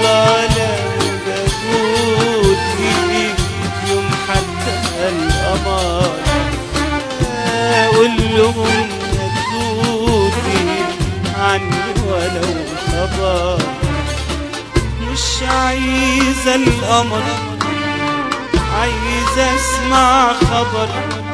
الله لو بفوت فيك يوم حتى القمر اقول لهم هتفوتي عني ولو خبر مش عايزة القمر عايزة اسمع خبر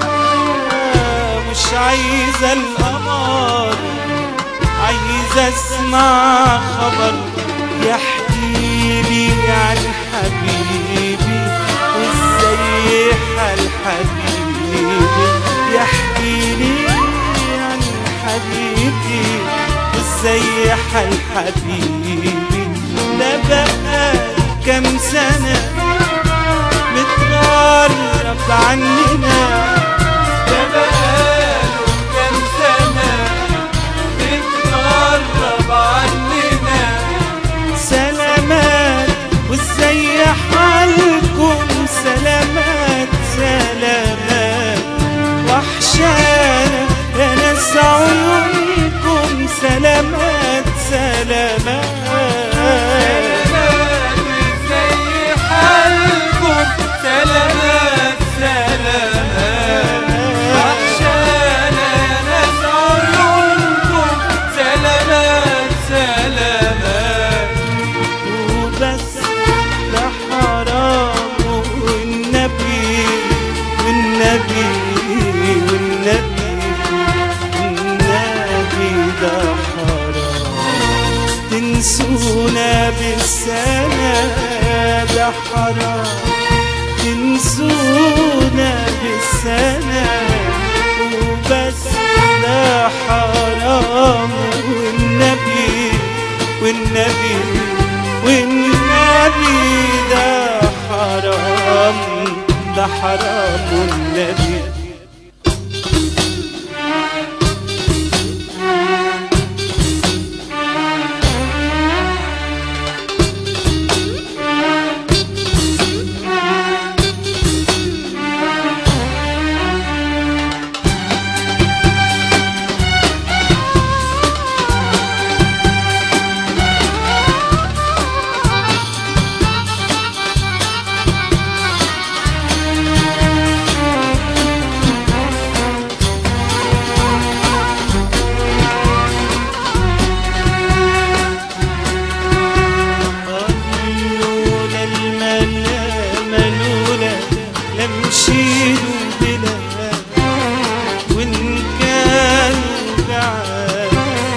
مش عايزة القمر عايزة اسمع خبر يحكي لي عن حبيبي وازاي حال حبيبي يحكي لي عن حبيبي وازاي حال حبيبي ده بقى كام سنة متغرب عننا ده بقاله كام سنة متغرب عننا سلامات وازاي حالكم سلامات سلامات وحشانا يا ناس عيونكم سلامات سلامات زي حالكم سلامات سلامات وحشانا ناس عيونكم سلامات سلامات وبس ده حرام والنبي والنبي والنبي والنبي ده حرام تنسونا بالسنة ده حرام تنسونا بالسنة وبس ده حرام والنبي والنبي والنبي ده حرام ده حرام والنبي لولا الملامة لولا لمشيلوا بلا وإن كانوا بعاد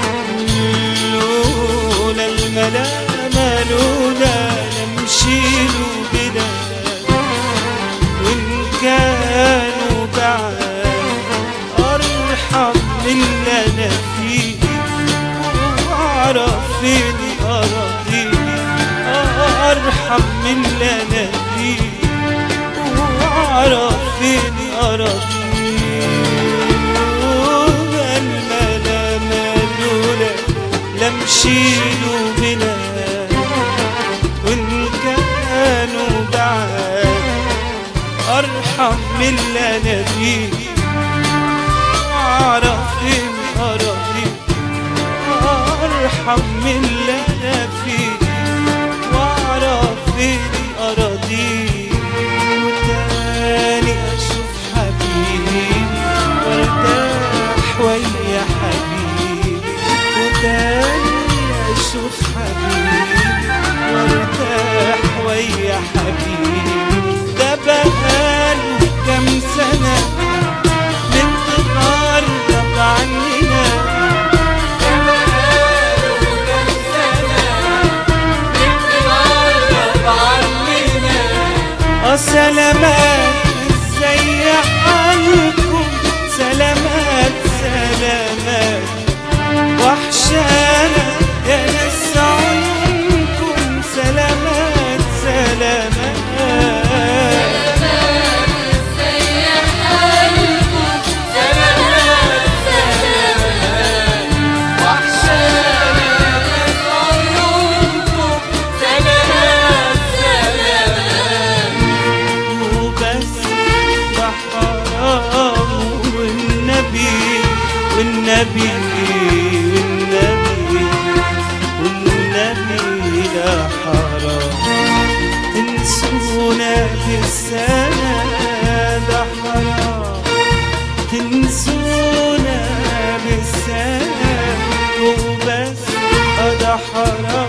لولا الملامة لولا لمشيلوا بلا وإن كانوا بعاد أرحم من اللي أنا فيه وأعرف فين أراضيه أرحم من اللي أنا فيه وأعرف فين أراضيه الملامة لولا لمشيلوا بلا وإن كانوا بعاد أرحم من اللي أنا فيه وأعرف فين أراضيه أرحم من اللي أنا فيه وأعرف فين أراضيه وتاني أشوف حبيبي وارتاح ويا حبيبي وتاني أشوف حبيبي وارتاح ويا حبيبي ده بقاله كام سنة متغرب عننا اه سلامات ازاي حالكم سلامات سلامات وحشانا يا ناس عيونكم سلامات سلامات وبس ده حرام تنسونا بالسنة ده حرام تنسونا بالسنة وبس ده حرام